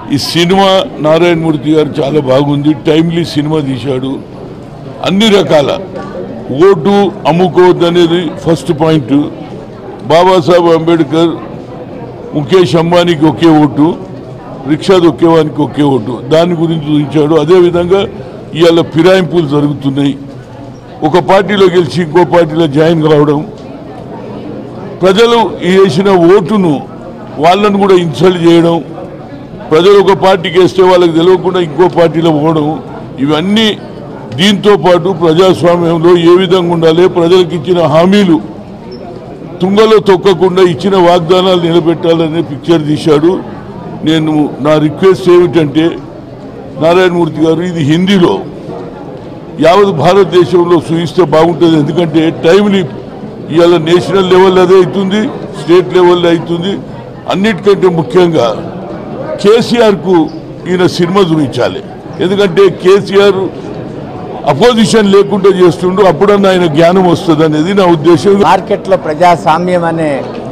ఈ సినిమా నారాయణమూర్తి గారు చాలా బాగుంది టైమ్లీ సినిమా తీశాడు అన్ని రకాల ఓటు అమ్ముకోవద్దు అనేది ఫస్ట్ పాయింట్ బాబాసాహెబ్ అంబేద్కర్ ముఖేష్ అంబానీకి ఒకే ఓటు రిక్షా దొక్కేవానికి ఒకే ఓటు దాని గురించి చూపించాడు అదేవిధంగా ఇవాళ ఫిరాయింపులు జరుగుతున్నాయి ఒక పార్టీలో గెలిచి ఇంకో పార్టీలో జాయిన్ కావడం ప్రజలు వేసిన ఓటును వాళ్ళను కూడా ఇన్సల్ట్ చేయడం ప్రజలు ఒక పార్టీకి వేస్తే వాళ్ళకి తెలియకుండా ఇంకో పార్టీలో పోవడం ఇవన్నీ దీంతో పాటు ప్రజాస్వామ్యంలో ఏ విధంగా ఉండాలి ప్రజలకు ఇచ్చిన హామీలు తుంగలో తొక్కకుండా ఇచ్చిన వాగ్దానాలు నిలబెట్టాలనే పిక్చర్ తీశాడు నేను నా రిక్వెస్ట్ ఏమిటంటే నారాయణమూర్తి గారు ఇది హిందీలో యావత్ భారతదేశంలో చూయిస్తే బాగుంటుంది ఎందుకంటే టైంలీ ఇవాళ నేషనల్ లెవెల్ అదే అవుతుంది స్టేట్ లెవెల్లో అవుతుంది అన్నిటికంటే ముఖ్యంగా కేసీఆర్కు ఈయన సినిమా చూపించాలి ఎందుకంటే కేసీఆర్ అపోజిషన్ లేకుండా చేస్తుండు అప్పుడన్నా ఆయన జ్ఞానం వస్తుంది అనేది నా ఉద్దేశం మార్కెట్లో ప్రజాస్వామ్యం అనే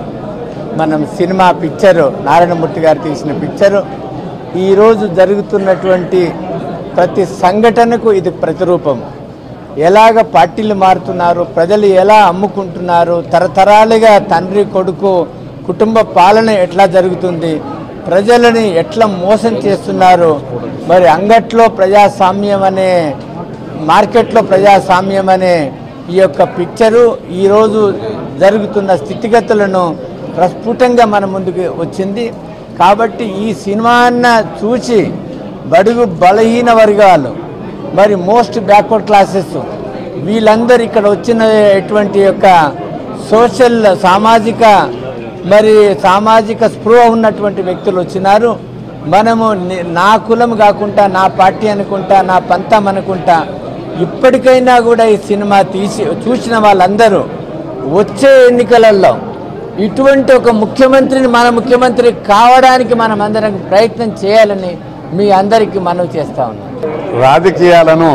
మనం సినిమా పిక్చరు నారాయణమూర్తి గారు తీసిన పిక్చరు ఈరోజు జరుగుతున్నటువంటి ప్రతి సంఘటనకు ఇది ప్రతిరూపం ఎలాగ పార్టీలు మారుతున్నారు ప్రజలు ఎలా అమ్ముకుంటున్నారు తరతరాలుగా తండ్రి కొడుకు కుటుంబ పాలన ఎట్లా జరుగుతుంది ప్రజలని ఎట్లా మోసం చేస్తున్నారు మరి అంగట్లో ప్రజాస్వామ్యం అనే మార్కెట్లో ప్రజాస్వామ్యం అనే ఈ యొక్క పిక్చరు ఈరోజు జరుగుతున్న స్థితిగతులను ప్రస్ఫుటంగా మన ముందుకు వచ్చింది కాబట్టి ఈ సినిమాన్న చూసి బడుగు బలహీన వర్గాలు మరి మోస్ట్ బ్యాక్వర్డ్ క్లాసెస్ వీళ్ళందరూ ఇక్కడ వచ్చిన ఎటువంటి యొక్క సోషల్ సామాజిక మరి సామాజిక స్పృహ ఉన్నటువంటి వ్యక్తులు వచ్చినారు మనము ని- నా కులం కాకుండా నా పార్టీ అనుకుంటా నా పంతం అనుకుంటా ఇప్పటికైనా కూడా ఈ సినిమా తీసి చూసిన వాళ్ళందరూ వచ్చే ఎన్నికలలో ఇటువంటి ఒక ముఖ్యమంత్రిని మన ముఖ్యమంత్రి కావడానికి మనం అందరం ప్రయత్నం చేయాలని మీ అందరికీ మనవి చేస్తా ఉన్నాం రాజకీయాలను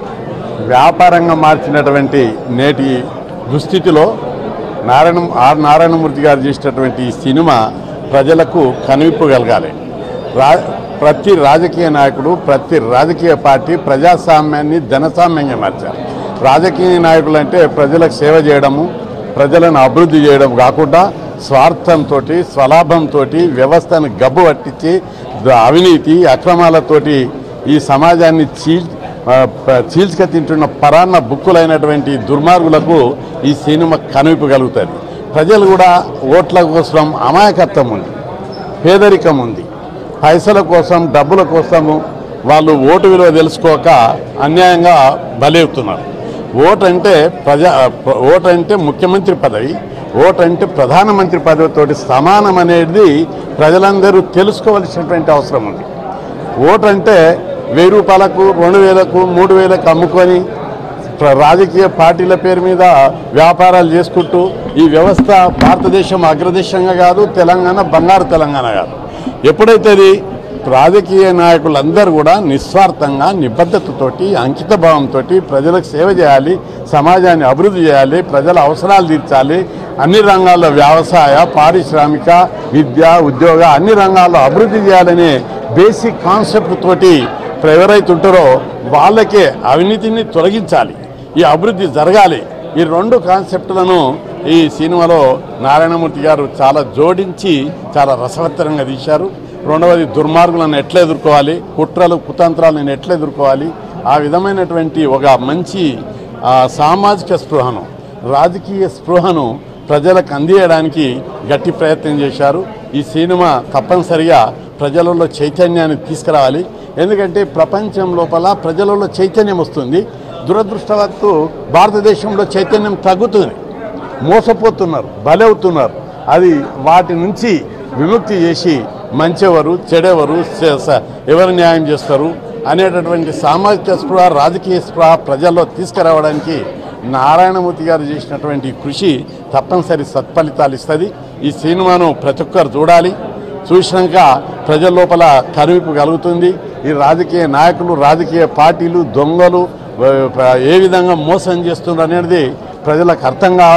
వ్యాపారంగా మార్చినటువంటి నేటి దుస్థితిలో నారాయణ ఆర్ నారాయణమూర్తి గారు చేసినటువంటి ఈ సినిమా ప్రజలకు కనువిప్పు కలగాలి రా ప్రతి రాజకీయ నాయకుడు ప్రతి రాజకీయ పార్టీ ప్రజాస్వామ్యాన్ని ధనస్వామ్యంగా మార్చారు రాజకీయ నాయకులు అంటే ప్రజలకు సేవ చేయడము ప్రజలను అభివృద్ధి చేయడం కాకుండా స్వార్థంతో స్వలాభంతో వ్యవస్థను గబ్బు పట్టించి ద- అవినీతి అక్రమాలతోటి ఈ సమాజాన్ని చీల్ ఆ, ప- చీల్చుక తింటున్న పరాన్న బుక్కులైనటువంటి దుర్మార్గులకు ఈ సినిమా కనువిపగలుగుతుంది ప్రజలు కూడా ఓట్ల కోసం అమాయకత్వం ఉంది పేదరికం ఉంది పైసల కోసం డబ్బుల కోసము వాళ్ళు ఓటు విలువ తెలుసుకోక అన్యాయంగా బలవుతున్నారు ఓటు అంటే ప్రజా ఓటు అంటే ముఖ్యమంత్రి పదవి ఓటు అంటే ప్రధానమంత్రి పదవితోటి సమానం అనేది ప్రజలందరూ తెలుసుకోవలసినటువంటి అవసరం ఉంది ఓటు అంటే వెయ్యి రూపాయలకు రెండు వేలకు మూడు వేలకు అమ్ముకొని ప్ర- రాజకీయ పార్టీల పేరు మీద వ్యాపారాలు చేసుకుంటూ ఈ వ్యవస్థ భారతదేశం అగ్రదేశంగా కాదు తెలంగాణ బంగారు తెలంగాణ కాదు ఎప్పుడైతే అది రాజకీయ నాయకులందరూ కూడా నిస్వార్థంగా నిబద్ధతతోటి అంకిత భావంతో ప్రజలకు సేవ చేయాలి సమాజాన్ని అభివృద్ధి చేయాలి ప్రజల అవసరాలు తీర్చాలి అన్ని రంగాల్లో వ్యవసాయ పారిశ్రామిక విద్య ఉద్యోగ అన్ని రంగాల్లో అభివృద్ధి చేయాలనే బేసిక్ కాన్సెప్ట్ తోటి ఎవరైతే ఉంటారో వాళ్ళకే అవినీతిని తొలగించాలి ఈ అభివృద్ధి జరగాలి ఈ రెండు కాన్సెప్టులను ఈ సినిమాలో నారాయణమూర్తి గారు చాలా జోడించి చాలా రసవత్తరంగా తీశారు రెండవది దుర్మార్గులను ఎట్లా ఎదుర్కోవాలి కుట్రలు కుతంత్రాలను ఎట్లా ఎదుర్కోవాలి ఆ విధమైనటువంటి ఒక మంచి ఆ, సామాజిక స్పృహను రాజకీయ స్పృహను ప్రజలకు అందియడానికి గట్టి ప్రయత్నం చేశారు ఈ సినిమా తప్పనిసరిగా ప్రజలలో చైతన్యాన్ని తీసుకురావాలి ఎందుకంటే ప్రపంచం లోపల ప్రజలలో చైతన్యం వస్తుంది దురదృష్టవత్తు భారతదేశంలో చైతన్యం తగ్గుతుంది మోసపోతున్నారు బలవుతున్నారు అది వాటి నుంచి విముక్తి చేసి మంచెవరు చెడెవరు స- స- ఎవరు న్యాయం చేస్తారు అనేటటువంటి సామాజిక స్పృహ రాజకీయ స్పృహ ప్రజల్లో తీసుకురావడానికి నారాయణమూర్తి గారు చేసినటువంటి కృషి తప్పనిసరి సత్ఫలితాలు ఇస్తుంది ఈ సినిమాను ప్రతి ఒక్కరు చూడాలి చూసినాక ప్రజల లోపల కనువిప్పు కలుగుతుంది ఈ రాజకీయ నాయకులు రాజకీయ పార్టీలు దొంగలు ఏ విధంగా మోసం చేస్తున్నారు అనేది ప్రజలకు అర్థం కావాలి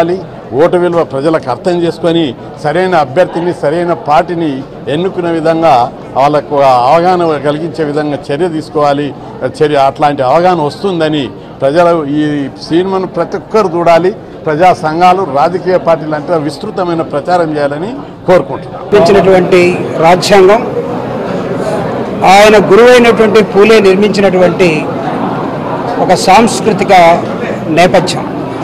ఓటు విలువ ప్రజలకు అర్థం చేసుకొని సరైన అభ్యర్థిని సరైన పార్టీని ఎన్నుకునే విధంగా వాళ్ళకు అవగాహన కలిగించే విధంగా చర్య తీసుకోవాలి చర్య అట్లాంటి అవగాహన వస్తుందని ప్రజలు ఈ సినిమాను ప్రతి ఒక్కరు చూడాలి ప్రజా సంఘాలు రాజకీయ పార్టీలు అంటే విస్తృతమైన ప్రచారం చేయాలని కోరుకుంటున్నాను నిర్మించినటువంటి రాజ్యాంగం ఆయన గురువైనటువంటి పూలే నిర్మించినటువంటి ఒక సాంస్కృతిక నేపథ్యం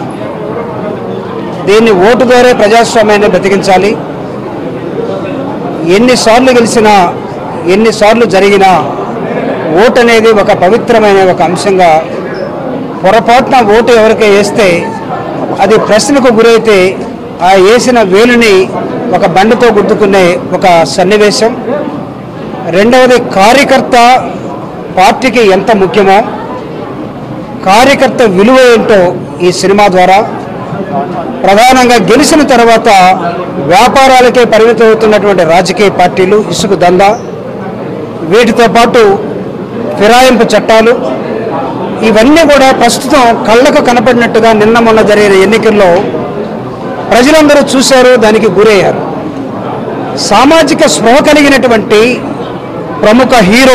దీన్ని ఓటు ద్వారా ప్రజాస్వామ్యాన్ని బ్రతికించాలి ఎన్నిసార్లు గెలిచినా ఎన్నిసార్లు జరిగినా ఓటు అనేది ఒక పవిత్రమైన ఒక అంశంగా పొరపాటున ఓటు ఎవరికి వేస్తే అది ప్రశ్నకు గురైతే ఆ వేసిన వేలుని ఒక బండితో గుద్దుకునే ఒక సన్నివేశం రెండవది కార్యకర్త పార్టీకి ఎంత ముఖ్యమో కార్యకర్త విలువ ఏంటో ఈ సినిమా ద్వారా ప్రధానంగా గెలిచిన తర్వాత వ్యాపారాలకే పరిమితం అవుతున్నటువంటి రాజకీయ పార్టీలు ఇసుకు దందా వీటితో పాటు ఫిరాయింపు చట్టాలు ఇవన్నీ కూడా ప్రస్తుతం కళ్ళకు కనపడినట్టుగా నిన్న మొన్న జరిగిన ఎన్నికల్లో ప్రజలందరూ చూశారు దానికి గురయ్యారు సామాజిక స్పృహ కలిగినటువంటి ప్రముఖ హీరో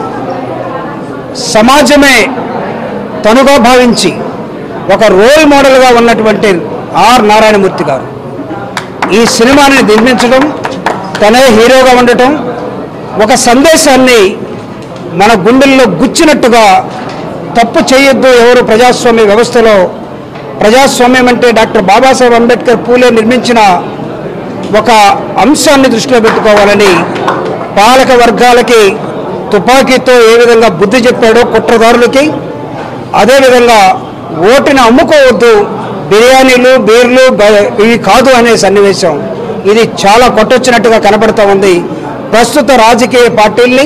సమాజమే తనుగా భావించి ఒక రోల్ మోడల్గా ఉన్నటువంటి ఆర్ నారాయణమూర్తి గారు ఈ సినిమాని నిర్మించడం తనే హీరోగా ఉండటం ఒక సందేశాన్ని మన గుండెల్లో గుచ్చినట్టుగా తప్పు చేయొద్దు ఎవరు ప్రజాస్వామ్య వ్యవస్థలో ప్రజాస్వామ్యం అంటే డాక్టర్ బాబాసాహెబ్ అంబేద్కర్ పూలే నిర్మించిన ఒక అంశాన్ని దృష్టిలో పెట్టుకోవాలని పాలక వర్గాలకి తుపాకీతో ఏ విధంగా బుద్ధి చెప్పాడో కుట్రదారులకి అదేవిధంగా ఓటుని అమ్ముకోవద్దు బిర్యానీలు బీర్లు బ- ఇవి కాదు అనే సన్నివేశం ఇది చాలా కొట్టొచ్చినట్టుగా కనబడుతూ ఉంది ప్రస్తుత రాజకీయ పార్టీల్ని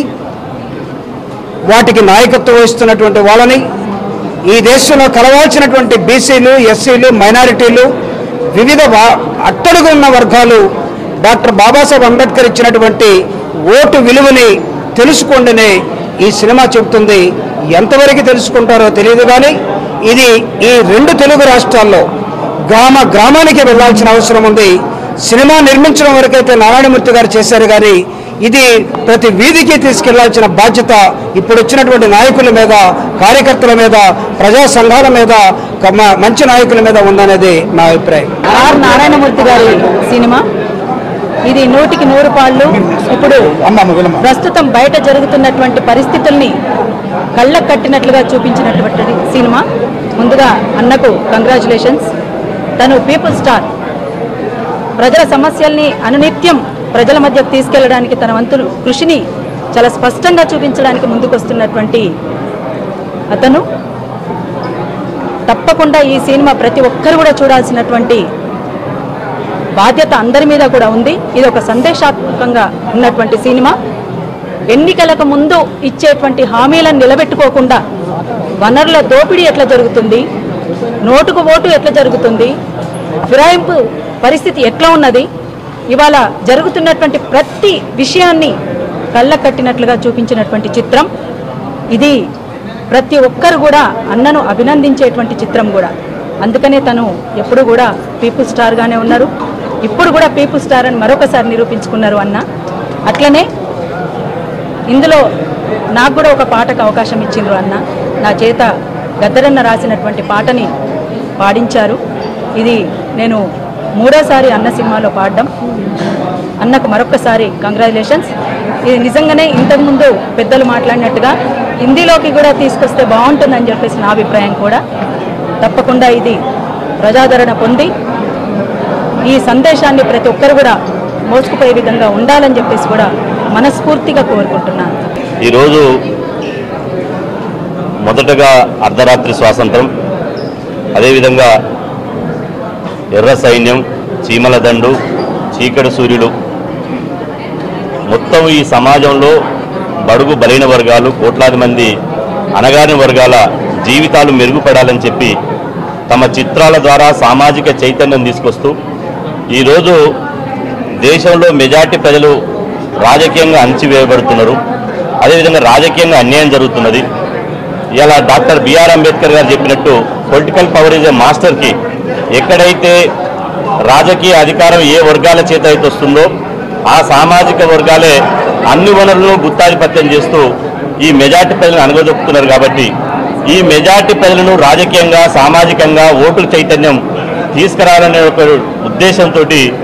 వాటికి నాయకత్వం వహిస్తున్నటువంటి వాళ్ళని ఈ దేశంలో కలవాల్సినటువంటి బీసీలు ఎస్సీలు మైనారిటీలు వివిధ వా- అట్టడుగు ఉన్న వర్గాలు డాక్టర్ బాబాసాహెబ్ అంబేద్కర్ ఇచ్చినటువంటి ఓటు విలువని తెలుసుకోండినే ఈ సినిమా చెబుతుంది ఎంతవరకు తెలుసుకుంటారో తెలియదు కానీ ఇది ఈ రెండు తెలుగు రాష్ట్రాల్లో గ్రామ గ్రామానికి వెళ్ళాల్సిన అవసరం ఉంది సినిమా నిర్మించడం వరకైతే నారాయణమూర్తి గారు చేశారు కానీ ఇది ప్రతి వీధికి తీసుకెళ్లాల్సిన బాధ్యత ఇప్పుడు వచ్చినటువంటి నాయకుల మీద కార్యకర్తల మీద ప్రజా సంఘాల మీద కమ- మంచి నాయకుల మీద ఉందనేది నా అభిప్రాయం ఆర్ నారాయణమూర్తి గారి సినిమా ఇది నూటికి నూరు పాళ్ళు ఇప్పుడు అమ్మమ్మ వినమ్మ ప్రస్తుతం బయట జరుగుతున్నటువంటి పరిస్థితుల్ని కళ్ళకు కట్టినట్లుగా చూపించినటువంటి సినిమా ముందుగా అన్నకు కంగ్రాచులేషన్స్ తను పీపుల్ స్టార్ ప్రజల సమస్యల్ని అనునిత్యం ప్రజల మధ్యకు తీసుకెళ్లడానికి తన వంతు కృషిని చాలా స్పష్టంగా చూపించడానికి ముందుకొస్తున్నటువంటి అతను తప్పకుండా ఈ సినిమా ప్రతి ఒక్కరు కూడా చూడాల్సినటువంటి బాధ్యత అందరి మీద కూడా ఉంది ఇది ఒక సందేశాత్మకంగా ఉన్నటువంటి సినిమా ఎన్నికలకు ముందు ఇచ్చేటువంటి హామీలను నిలబెట్టుకోకుండా వనరుల దోపిడీ ఎట్లా జరుగుతుంది నోటుకు ఓటు ఎట్లా జరుగుతుంది ఫిరాయింపు పరిస్థితి ఎట్లా ఉన్నది ఇవాళ జరుగుతున్నటువంటి ప్రతి విషయాన్ని కళ్ళ కట్టినట్లుగా చూపించినటువంటి చిత్రం ఇది ప్రతి ఒక్కరు కూడా అన్నను అభినందించేటువంటి చిత్రం కూడా అందుకనే తను ఎప్పుడు కూడా పీపుల్ స్టార్గానే ఉన్నారు ఇప్పుడు కూడా పీపుల్ స్టార్ అని మరొకసారి నిరూపించుకున్నారు అన్న అట్లనే ఇందులో నాకు కూడా ఒక పాటకు అవకాశం ఇచ్చిండ్రు అన్న నా చేత గద్దరన్న రాసినటువంటి పాటని పాడించారు ఇది నేను మూడోసారి అన్న సినిమాలో పాడడం అన్నకు మరొక్కసారి కంగ్రాచులేషన్స్ ఇది నిజంగానే ఇంతకుముందు పెద్దలు మాట్లాడినట్టుగా హిందీలోకి కూడా తీసుకొస్తే బాగుంటుందని చెప్పేసి నా అభిప్రాయం కూడా తప్పకుండా ఇది ప్రజాదరణ పొంది ఈ సందేశాన్ని ప్రతి ఒక్కరు కూడా మోసుకుపోయే విధంగా ఉండాలని చెప్పేసి కూడా మనస్ఫూర్తిగా కోరుకుంటున్నాను ఈరోజు మొదటగా అర్ధరాత్రి స్వాతంత్రం అదేవిధంగా ఎర్ర సైన్యం చీమల దండు చీకటి సూర్యుడు మొత్తం ఈ సమాజంలో బడుగు బలైన వర్గాలు కోట్లాది మంది అనగాని వర్గాల జీవితాలు మెరుగుపడాలని చెప్పి తమ చిత్రాల ద్వారా సామాజిక చైతన్యం తీసుకొస్తూ ఈరోజు దేశంలో మెజార్టీ ప్రజలు రాజకీయంగా అణచివేయబడుతున్నారు అదేవిధంగా రాజకీయంగా అన్యాయం జరుగుతున్నది ఇలా డాక్టర్ బిఆర్ అంబేద్కర్ గారు చెప్పినట్టు పొలిటికల్ పవర్ ఇస్ ఏ మాస్టర్కి ఎక్కడైతే రాజకీయ అధికారం ఏ వర్గాల చేత అయితే వస్తుందో ఆ సామాజిక వర్గాలే అన్ని వనరులను గుత్తాధిపత్యం చేస్తూ ఈ మెజార్టీ ప్రజలను అనగదొక్కుతున్నారు కాబట్టి ఈ మెజార్టీ ప్రజలను రాజకీయంగా సామాజికంగా ఓటుల చైతన్యం తీసుకురావాలనే ఒక ఉద్దేశంతో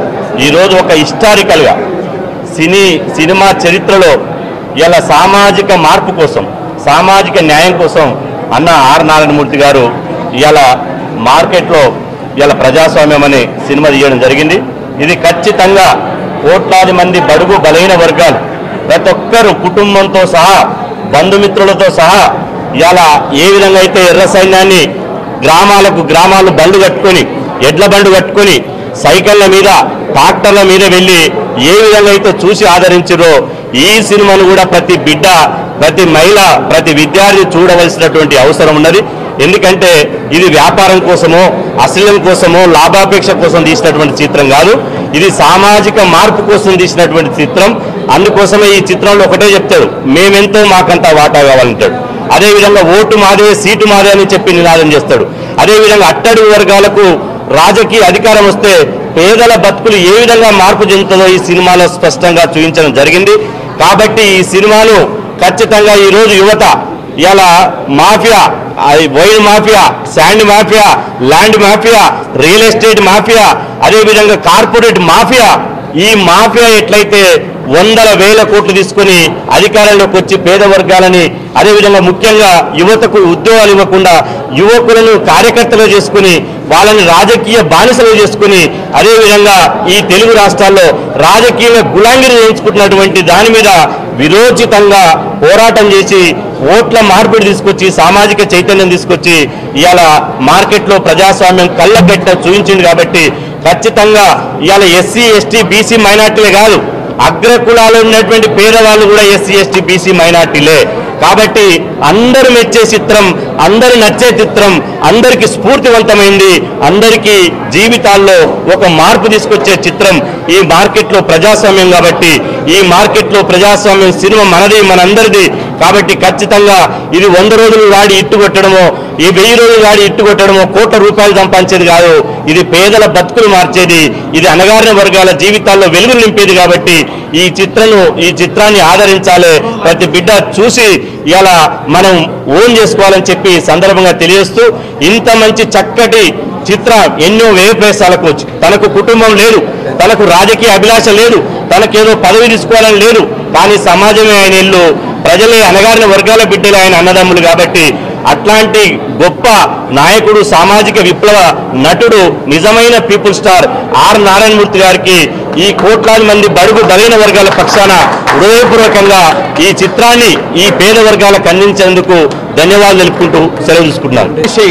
ఈరోజు ఒక హిస్టారికల్గా సినీ సినిమా చరిత్రలో ఇలా సామాజిక మార్పు కోసం సామాజిక న్యాయం కోసం అన్న ఆర్ నారాయణమూర్తి గారు ఇలా మార్కెట్లో ఇలా ప్రజాస్వామ్యం అనే సినిమా తీయడం జరిగింది ఇది ఖచ్చితంగా కోట్లాది మంది బడుగు బలైన వర్గాలు ప్రతి ఒక్కరు కుటుంబంతో సహా బంధుమిత్రులతో సహా ఇలా ఏ విధంగా అయితే ఎర్ర సైన్యాన్ని గ్రామాలకు గ్రామాలు బండ్లు కట్టుకొని ఎడ్ల బండ్లు కట్టుకొని సైకిళ్ళ మీద ట్రాక్టర్ల మీద వెళ్ళి ఏ విధంగా అయితే చూసి ఆదరించారో ఈ సినిమాను కూడా ప్రతి బిడ్డ ప్రతి మహిళ ప్రతి విద్యార్థి చూడవలసినటువంటి అవసరం ఉన్నది ఎందుకంటే ఇది వ్యాపారం కోసమో అశ్లీలం కోసమో లాభాపేక్ష కోసం తీసినటువంటి చిత్రం కాదు ఇది సామాజిక మార్పు కోసం తీసినటువంటి చిత్రం అందుకోసమే ఈ చిత్రంలో ఒకటే చెప్తాడు మేమెంతో మాకంతా వాటా కావాలంటాడు అదేవిధంగా ఓటు మాదే సీటు మాదే అని చెప్పి నినాదం చేస్తాడు అదేవిధంగా అట్టడుగు వర్గాలకు రాజకీయ అధికారం వస్తే పేదల బతుకులు ఏ విధంగా మార్పు చెందుతుందో ఈ సినిమాలో స్పష్టంగా చూపించడం జరిగింది కాబట్టి ఈ సినిమాను ఖచ్చితంగా ఈరోజు యువత ఇలా మాఫియా అది wine mafia sand mafia land mafia real estate mafia అదేవిధంగా కార్పొరేట్ మాఫియా ఈ మాఫియా ఎట్లయితే వందల వేల కోట్లు తీసుకొని అధికారంలోకి వచ్చి పేద వర్గాలని అదేవిధంగా ముఖ్యంగా యువతకు ఉద్యోగాలు ఇవ్వకుండా యువకులను కార్యకర్తలు చేసుకుని వాళ్ళని రాజకీయ బానిసలు చేసుకుని అదేవిధంగా ఈ తెలుగు రాష్ట్రాల్లో రాజకీయ గులాంగిరి చేయించుకుంటున్నటువంటి దాని మీద విరోచితంగా పోరాటం చేసి ఓట్ల మార్పిడి తీసుకొచ్చి సామాజిక చైతన్యం తీసుకొచ్చి ఇవాళ మార్కెట్లో ప్రజాస్వామ్యం కళ్ళగట్ట చూపించింది కాబట్టి ఖచ్చితంగా ఇవాళ ఎస్సీ ఎస్టీ బీసీ మైనార్టీలే కాదు అగ్రకులాలు ఉన్నటువంటి పేదవాళ్ళు కూడా ఎస్సీ ఎస్టీ బీసీ మైనార్టీలే కాబట్టి అందరు మెచ్చే చిత్రం అందరు నచ్చే చిత్రం అందరికి స్ఫూర్తివంతమైంది అందరికీ జీవితాల్లో ఒక మార్పు తీసుకొచ్చే చిత్రం ఈ మార్కెట్లో ప్రజాస్వామ్యం కాబట్టి ఈ మార్కెట్లో ప్రజాస్వామ్యం సినిమా మనది మనందరిది కాబట్టి ఖచ్చితంగా ఇది వంద రోజులు వాడి ఇట్టు కొట్టడమో ఈ వెయ్యి రోజులు వాడి ఇట్టు కొట్టడమో కోట్ల రూపాయలు సంపాదించేది కాదు ఇది పేదల బతుకులు మార్చేది ఇది అణగారిన వర్గాల జీవితాల్లో వెలుగులు నింపేది కాబట్టి ఈ చిత్రను ఈ చిత్రాన్ని ఆదరించాలి ప్రతి బిడ్డ చూసి ఇలా మనం ఓన్ చేసుకోవాలని చెప్పి ఈ సందర్భంగా తెలియజేస్తూ ఇంత మంచి చక్కటి చిత్ర ఎన్నో వ్యయ ప్రవేశాలకు వచ్చి తనకు కుటుంబం లేదు తనకు రాజకీయ అభిలాష లేదు తనకేదో పదవి తీసుకోవాలని లేదు కానీ సమాజమే ఆయన ఇల్లు ప్రజలే అనగారిన వర్గాల బిడ్డలు ఆయన అన్నదమ్ములు కాబట్టి అట్లాంటి గొప్ప నాయకుడు సామాజిక విప్లవ నటుడు నిజమైన పీపుల్ స్టార్ ఆర్ నారాయణమూర్తి గారికి ఈ కోట్లాది మంది బడుగు బలైన వర్గాల పక్షాన హృదయపూర్వకంగా ఈ చిత్రాన్ని ఈ పేద వర్గాలకు అందించేందుకు ధన్యవాదాలు తెలుపుకుంటూ సెలవు తీసుకుంటున్నాను మనిషి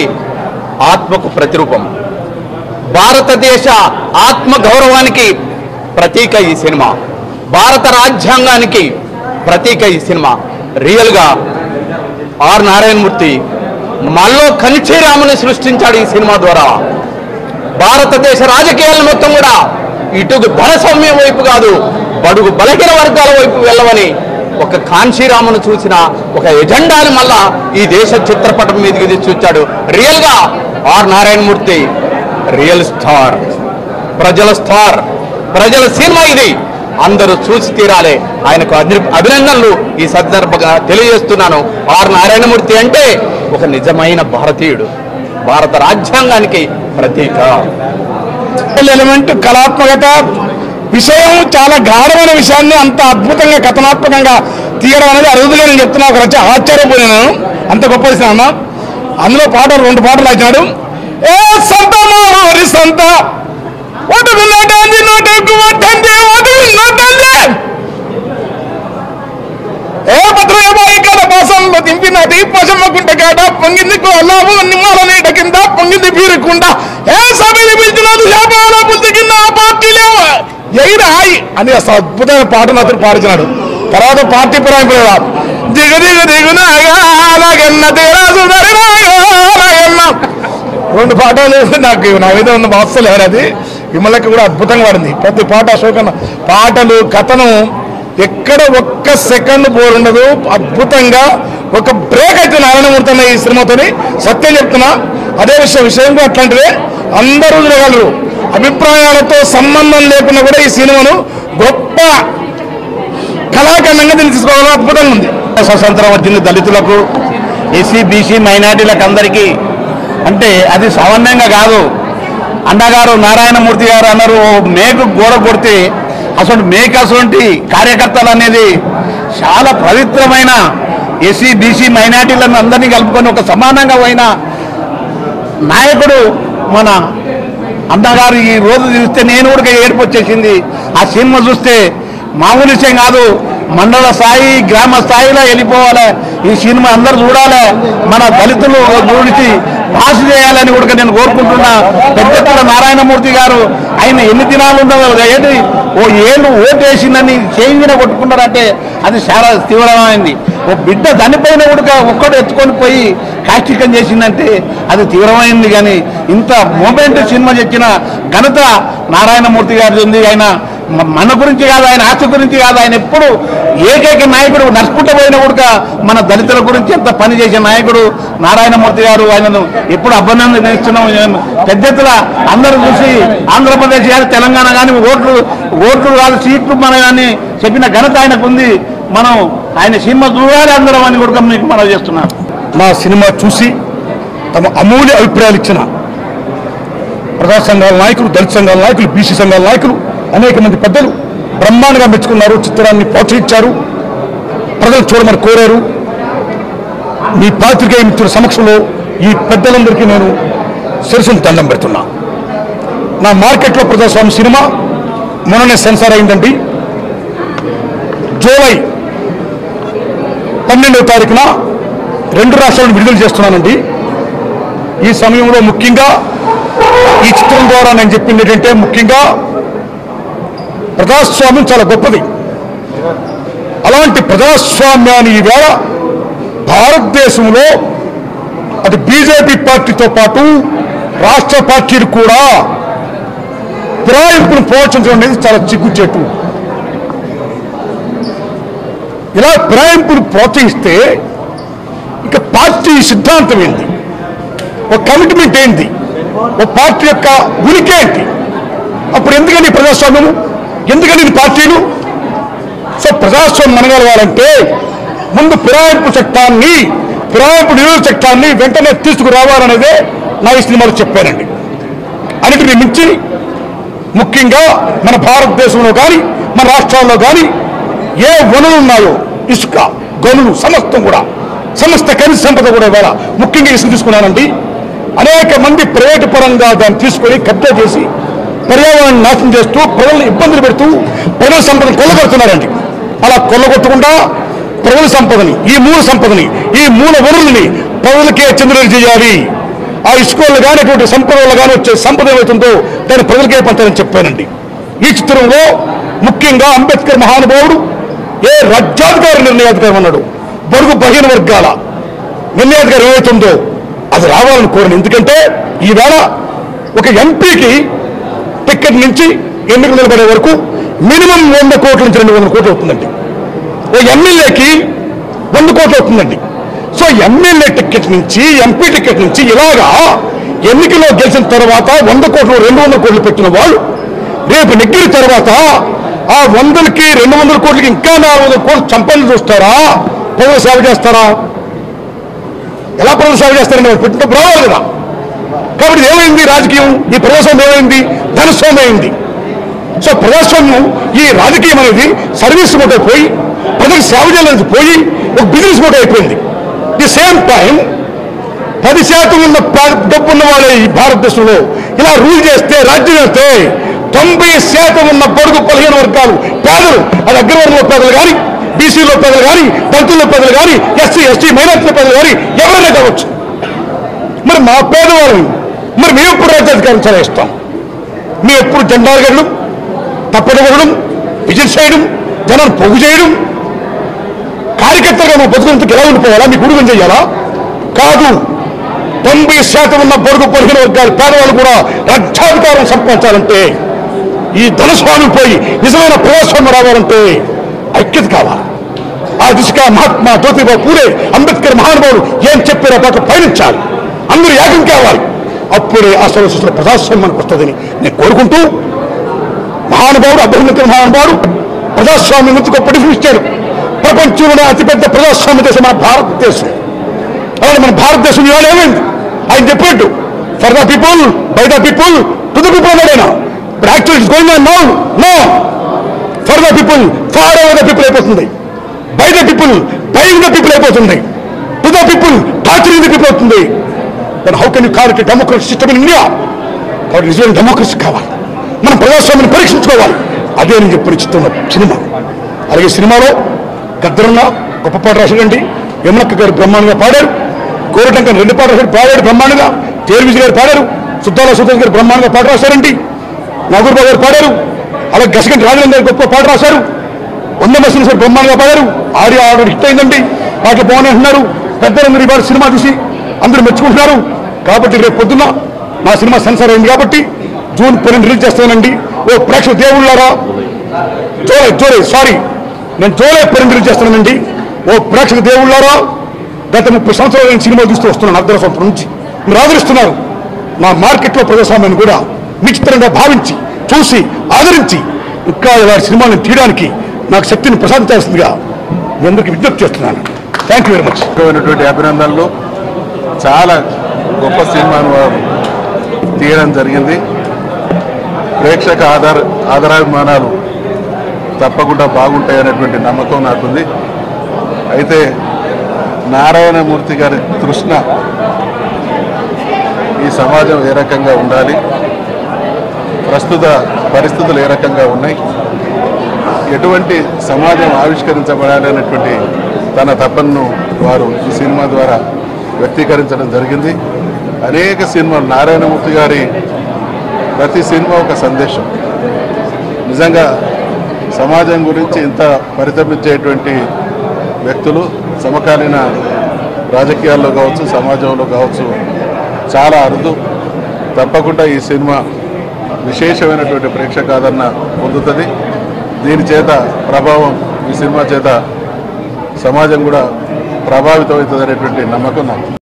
ఆత్మకు ప్రతిరూపం భారతదేశ ఆత్మ గౌరవానికి ప్రతీక ఈ సినిమా భారత రాజ్యాంగానికి ప్రతీక ఈ సినిమా రియల్గా ఆర్ నారాయణమూర్తి మనలో కనిచేరామని సృష్టించాడు ఈ సినిమా ద్వారా భారతదేశ రాజకీయాలను మొత్తం కూడా ఇటు ధనసౌమ్యం వైపు కాదు బడుగు బలహీన వర్గాల వైపు వెళ్ళవని ఒక కాంశీరామును చూసిన ఒక ఎజెండాని మళ్ళా ఈ దేశ చిత్రపటం మీదకి తీసుకొచ్చాడు రియల్ గా ఆర్ నారాయణమూర్తి రియల్ స్టార్ ప్రజల స్టార్ ప్రజల సినిమా ఇది అందరూ చూసి తీరాలి ఆయనకు అభి- అభినందనలు ఈ సందర్భంగా తెలియజేస్తున్నాను ఆర్ నారాయణమూర్తి అంటే ఒక నిజమైన భారతీయుడు భారత రాజ్యాంగానికి ప్రతీక ఎలిమెంట్ కళాత్మకత విషయం చాలా గాఢమైన విషయాన్ని అంత అద్భుతంగా కథనాత్మకంగా తీయడం అనేది అరుదుగా నేను చెప్తున్నా ఒక రచ ఆశ్చర్యపోయినాను అంత గొప్ప విషయం అందులో పాటలు రెండు పాటలు రాసినాడు ఏ సంత మారి సంత ఓటు విన్నటంది నోటు ఎక్కువ తండ్రి ఓటు విన్నటంది ఏ పత్రమే బాయి కాడ పాసంలో దింపినది పశమ్మకుంట కాడ పొంగింది అల్లాము నిమ్మాల నీట కింద పొంగింది పీరుకుండా ఏ సభని పిలిచినది శాపాల పుల్తి కింద ఆ పార్టీ లేవు ఎయిరా హాయ్ అని అసలు అద్భుతమైన పాటను అతను పాడించినాడు తర్వాత పార్టీ పురాయింపు దిగు దిగు దిగు నాగన్న తీరాసు నాగన్న రెండు పాటలు నాకు నా మీద ఉన్న వాత్సలు అది విమలకి కూడా అద్భుతంగా పాడింది ప్రతి పాట అశోకన్న పాటలు కథనం ఎక్కడ ఒక్క సెకండ్ బోర్ ఉండదు అద్భుతంగా ఒక బ్రేక్ అయితే నారాయణమూర్తి అన్న ఈ సినిమాతోని సత్యం చెప్తున్నా అదే విషయం విషయం కూడా అట్లాంటిదే అందరూ చూడగలరు అభిప్రాయాలతో సంబంధం లేకుండా కూడా ఈ సినిమాను గొప్ప కళాఖండంగా దీన్ని తీసుకోవాలని అద్భుతంగా ఉంది స్వతంత్రం వచ్చింది దళితులకు ఎస్సీ బీసీ మైనార్టీలకు అందరికీ అంటే అది సామాన్యంగా కాదు అన్నగారు నారాయణమూర్తి గారు అన్నారు "ఓ మేకు గోడ కొడితే అసలు మేక అసలు కార్యకర్తలు అనేది చాలా పవిత్రమైన ఎస్సీ బీసీ మైనార్టీలను అందరినీ కలుపుకొని ఒక సమానంగా పోయిన నాయకుడు మన అన్నగారు ఈ రోజు చూస్తే నేను కూడా ఏడుపు వచ్చేసింది ఆ సినిమా చూస్తే మామూలు విషయం కాదు మండల స్థాయి గ్రామ స్థాయిలో వెళ్ళిపోవాలి ఈ సినిమా అందరూ చూడాలి మన దళితులు గురించి పాస్ చేయాలని కూడా నేను కోరుకుంటున్నా పెద్ద ఎత్తున నారాయణమూర్తి గారు ఆయన ఎన్ని దినాలు ఉండవు ఏంటి ఓ ఏళ్ళు ఓటు వేసిందని చేయించిన కొట్టుకున్నారంటే అది చాలా తీవ్రమైంది ఓ బిడ్డ దానిపైన కూడా ఒక్కడు ఎత్తుకొని పోయి కాష్టికం చేసిందంటే అది తీవ్రమైంది కానీ ఇంత మూమెంట్ సినిమా తెచ్చిన ఘనత నారాయణమూర్తి గారిది ఉంది ఆయన మ- మన గురించి కాదు ఆయన ఆస్తి గురించి కాదు ఆయన ఎప్పుడు ఏకైక నాయకుడు నడుచుకుంటూ పోయిన కూడా మన దళితుల గురించి ఎంత పని చేసే నాయకుడు నారాయణమూర్తి గారు ఆయనను ఎప్పుడు అభినందనిస్తున్నాం పెద్ద ఎత్తున అందరూ చూసి ఆంధ్రప్రదేశ్ కానీ తెలంగాణ కానీ ఓట్లు ఓట్లు కాదు సీట్లు మన కానీ చెప్పిన ఘనత ఆయనకు ఉంది మనం ఆయన సినిమా చూడాలి అందరం అని కూడా మీకు మనం చేస్తున్నాం మా సినిమా చూసి తమ అమూల్య అభిప్రాయాలు ఇచ్చిన ప్రజా సంఘాల నాయకులు దళిత సంఘాల నాయకులు బీసీ సంఘాల నాయకులు అనేక మంది పెద్దలు బ్రహ్మాండంగా మెచ్చుకున్నారు చిత్రాన్ని ప్రోత్సహించారు ప్రజలు చూడమని కోరారు మీ పాత్రికేయ మిత్రుల సమక్షంలో ఈ పెద్దలందరికీ నేను శిరసును దండం పెడుతున్నా నా మార్కెట్లో ప్రజాస్వామ్య సినిమా మొన్ననే సెన్సార్ అయిందండి జూలై పన్నెండవ తారీఖున రెండు రాష్ట్రాలను విడుదల చేస్తున్నానండి ఈ సమయంలో ముఖ్యంగా ఈ చిత్రం ద్వారా నేను చెప్పింది ఏంటంటే ముఖ్యంగా ప్రజాస్వామ్యం చాలా గొప్పది అలాంటి ప్రజాస్వామ్యాన్ని ఈవేళ భారతదేశంలో అది బీజేపీ పార్టీతో పాటు రాష్ట్ర పార్టీలు కూడా ఫిరాయింపును ప్రోత్సహించడం అనేది చాలా చిగ్గుచేటు ఇలా ఫిరాయింపును ప్రోత్సహిస్తే ఇక పార్టీ సిద్ధాంతం ఏంటి ఒక కమిట్మెంట్ ఏంటి ఒక పార్టీ యొక్క ఉనికి ఏంటి అప్పుడు ఎందుకని ఈ ప్రజాస్వామ్యము ఎందుకని ఈ పార్టీలు సో ప్రజాస్వామ్యం మనగలగాలంటే ముందు ఫిరాయింపు చట్టాన్ని ఫిరాయింపు నిరోధ చట్టాన్ని వెంటనే తీసుకురావాలనేదే నా ఈ సినిమాలో చెప్పానండి అన్నిటిని మించి ముఖ్యంగా మన భారతదేశంలో కానీ మన రాష్ట్రాల్లో కానీ ఏ వనరులు ఉన్నాయో ఇసుక గనులు సమస్తం కూడా సమస్త ఖనిజ సంపద కూడా ఇవాళ ముఖ్యంగా ఇసుక తీసుకున్నానండి అనేక మంది ప్రైవేటు పరంగా దాన్ని తీసుకొని కబ్జా చేసి పర్యావరణాన్ని నాశనం చేస్తూ ప్రజలను ఇబ్బందులు పెడుతూ ప్రజల సంపదను కొల్లగొడుతున్నారండి అలా కొల్లగొట్టకుండా ప్రజల సంపదని ఈ మూల సంపదని ఈ మూల వనరుల్ని ప్రజలకే చెందినది చేయాలి ఆ ఇసుకలు కానీ అటువంటి సంపద వల్ల కానీ వచ్చే సంపద ఏమవుతుందో దాన్ని ప్రజలకే పంచాలని చెప్పానండి ఈ చిత్రంలో ముఖ్యంగా అంబేద్కర్ మహానుభావుడు ఏ రాజ్యాధికార నిర్ణయాధికారం అన్నాడు బడుగు బలహీన వర్గాల నిర్ణయాధికారం ఏమవుతుందో అది రావాలని కోరను ఎందుకంటే ఈవేళ ఒక ఎంపీకి టికెట్ నుంచి ఎన్నికలు నిలబడే వరకు మినిమం వంద కోట్ల నుంచి రెండు వందల కోట్లు అవుతుందండి ఓ ఎమ్మెల్యేకి వంద కోట్లు అవుతుందండి సో ఎమ్మెల్యే టికెట్ నుంచి ఎంపీ టికెట్ నుంచి ఇలాగా ఎన్నికల్లో గెలిచిన తర్వాత వంద కోట్లు రెండు వందల కోట్లు పెట్టిన వాళ్ళు రేపు నెగ్గిన తర్వాత ఆ వందలకి రెండు వందల కోట్లకి ఇంకా నాలుగు వందల కోట్లు చంపలు చూస్తారా ప్రజలు సేవ చేస్తారా ఎలా ప్రజలు సేవ చేస్తారండి వాళ్ళు పెట్టినప్పుడు రావాలి కదా కాబట్టి ఏమైంది రాజకీయం ఈ ప్రజాస్వామ్యం ఏమైంది ధనస్వామ్యం అయింది సో ప్రజాస్వామ్యం ఈ రాజకీయం అనేది సర్వీస్ మోడ్ అయిపోయి ప్రజలకు సేవ చేయాలని పోయి ఒక బిజినెస్ మోడ్ అయిపోయింది ది సేమ్ టైం పది శాతం ఉన్న ప్ర- డబ్బు ఉన్న వాళ్ళే ఈ భారతదేశంలో ఇలా రూల్ చేస్తే రాజ్యం చేస్తే తొంభై శాతం ఉన్న బడుగు పదిహేను వర్గాలు పేదలు అది అగ్రవర్గంలో పేదలు కానీ బీసీలో పేదలు కానీ దళితుల్లో పేదలు కానీ ఎస్సీ ఎస్టీ మైనార్టీల పేదలు కానీ ఎవరైనా కావచ్చు మరి మా పేదవాళ్ళని మరి మేము ఎప్పుడు రాజ్యాధికారం చదివిస్తాం మేము ఎప్పుడు జెండాలు గడడం తప్పడగడం విజిట్ చేయడం జనాన్ని పొగు చేయడం కార్యకర్తలుగా మా బతుకులంతకు ఎలా ఉండిపోవాలా మీకు ఉడుగం చేయాలా కాదు తొంభై శాతం ఉన్న బడుగు పదిహేను వర్గాలు పేదవాళ్ళు కూడా రాజ్యాధికారం సంపాదించాలంటే ఈ ధనస్వామి పోయి నిజమైన ప్రజాస్వామ్యం రావాలంటే ఐక్యత కావాలి ఆ దిశగా మహాత్మా జ్యోతిబా పూలే అంబేద్కర్ మహానుభావులు ఏం చెప్పారో పాటు పయనించాలి అందరూ ఏకం కావాలి అప్పుడే అసలు అసలు ప్రజాస్వామ్యం మనకు వస్తుందని నేను కోరుకుంటూ మహానుభావుడు అభ్యున్నత మహానుభావుడు ప్రజాస్వామ్యం నుంచి గొప్ప డిఫరెన్స్ ఇచ్చాడు ప్రపంచంలో అతిపెద్ద ప్రజాస్వామ్య దేశం మన భారతదేశం అలాగే మన భారతదేశం ఇవాళ ఏమైంది ఆయన చెప్పినట్టు for the people by the people to the people అన్నాడైనా but actual it's going on now no for the people far over the people అయిపోతుంది by the people buying the people అయిపోతుంది to the people torturing the people అవుతుంది then how can you call it democracy system in India కాబట్టి నిజమైన democracy కావాలి మనం ప్రజాస్వామ్యాన్ని పరీక్షించుకోవాలి అదే నేను చెప్పిన చిత్రం సినిమా అలాగే సినిమాలో గద్దరన్న గొప్ప పాట రాశాడండి యమునక్క గారు బ్రహ్మాండంగా పాడారు కోరటంకర్ రెండు పాట రాశాడు పాడాడు బ్రహ్మాండంగా తేరువిజి గారు పాడారు సుద్దాల సుధా గారు బ్రహ్మాండంగా పాట రాశారండి నాగూర్బాబు గారు పాడారు అలాగే గసగంటి రాజేంద్ర గారు గొప్ప పాట రాశారు వంద మసీన్ సార్ బ్రహ్మాండంగా పాడారు ఆడియో ఆర్డర్ హిట్ అయిందండి పాటలు బాగున్నాయి అంటున్నారు పెద్దలందరూ ఇవాళ సినిమా చూసి అందరూ మెచ్చుకుంటున్నారు కాబట్టి రేపు పొద్దున్న నా సినిమా సెన్సార్ అయింది కాబట్టి జూన్ పన్నెండు రిలీజ్ చేస్తానండి ఓ ప్రేక్షక దేవుళ్ళారా జోలే జోలే సారీ నేను జోలే పన్నెండు రిలీజ్ చేస్తానండి ఓ ప్రేక్షక దేవుళ్ళారా గత ముప్పై సంవత్సరాలు నేను సినిమా చూస్తూ వస్తున్నాను అర్ధ సంవత్సరం నుంచి మీరు ఆదరిస్తున్నారు నా మార్కెట్లో ప్రజాస్వామ్యాన్ని కూడా నిశ్చితంగా భావించి చూసి ఆదరించి ఇంకా ఇలాంటి సినిమాలను తీయడానికి నాకు శక్తిని ప్రసాదించాల్సిందిగా మీ అందరికీ విజ్ఞప్తి చేస్తున్నాను థ్యాంక్ యూ వెరీ మచ్ ముఖ్యమైనటువంటి అభినందనలు చాలా గొప్ప సినిమాను వారు తీయడం జరిగింది ప్రేక్షక ఆధార ఆధారాభిమానాలు తప్పకుండా బాగుంటాయనేటువంటి నమ్మకం నాకుంది అయితే నారాయణమూర్తి గారి తృష్ణ ఈ సమాజం ఏ రకంగా ఉండాలి ప్రస్తుత పరిస్థితులు ఏ రకంగా ఉన్నాయి ఎటువంటి సమాజం ఆవిష్కరించబడాలి అనేటువంటి తన తపనను వారు ఈ సినిమా ద్వారా వ్యక్తీకరించడం జరిగింది అనేక సినిమాలు నారాయణమూర్తి గారి ప్రతి సినిమా ఒక సందేశం నిజంగా సమాజం గురించి ఇంత పరితపించేటువంటి వ్యక్తులు సమకాలీన రాజకీయాల్లో కావచ్చు సమాజంలో కావచ్చు చాలా అరుదు తప్పకుండా ఈ సినిమా విశేషమైనటువంటి ప్రేక్షకాదరణ పొందుతుంది దీని చేత ప్రభావం ఈ సినిమా చేత సమాజం కూడా ప్రభావితం అవుతుంది అనేటువంటి నమ్మకం నాకు